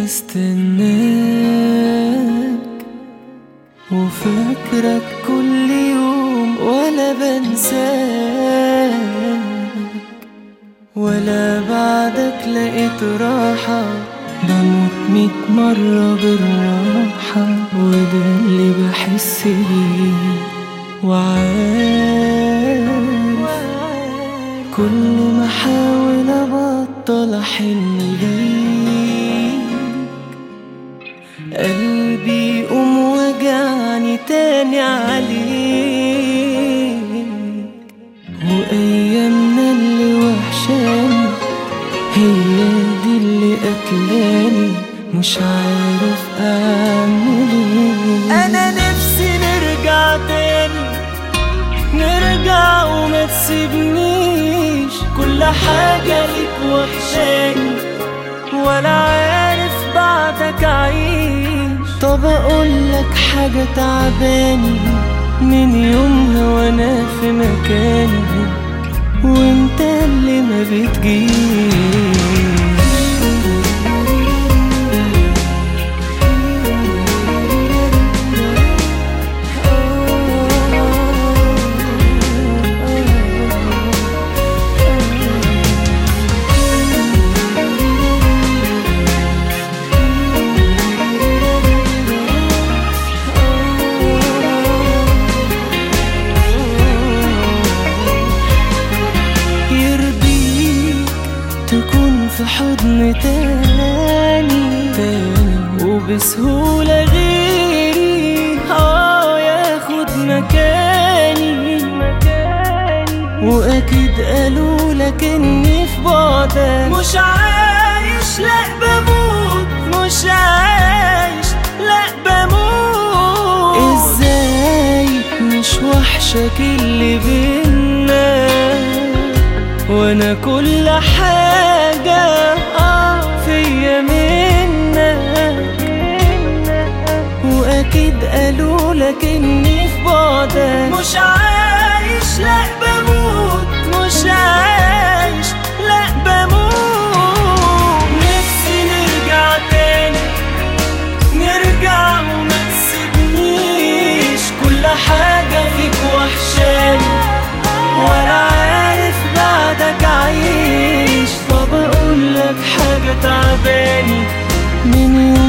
بستناك وفاكرك كل يوم ولا بنساك ولا بعدك لقيت راحة بموت ميت مرة بالراحة وده اللي بحس بيه وعارف كل ما احاول ابطل احن ليك قلبي يقوم وجعني تاني عليك وايامنا اللي وحشاني هي دي اللي قتلاني مش عارف اعمل ايه انا نفسي نرجع تاني نرجع وما تسيبنيش كل حاجة ليك وحشاني ولا عارف بعدك أعيش طب أقولك حاجة تعباني من يومها وأنا في مكاني وانت اللي ما بتجيش يرضيك تكون في حضن تاني تاني وبسهولة غيري اه ياخد مكاني واكيد قالوا لك اني في بعدك مش عايش لا بموت مش عايش لا بموت ازاي مش وحشك اللي بينا وانا كل حاجة اه فيا منك واكيد قالوا لك اني في بعدك مش عايش لا بموت مش عايش لا بموت نفسي نرجع تاني نرجع وما تسيبنيش كل حاجة فيك وحشاني ولا عارف بعدك عايش طب اقول لك حاجة تعباني من يوم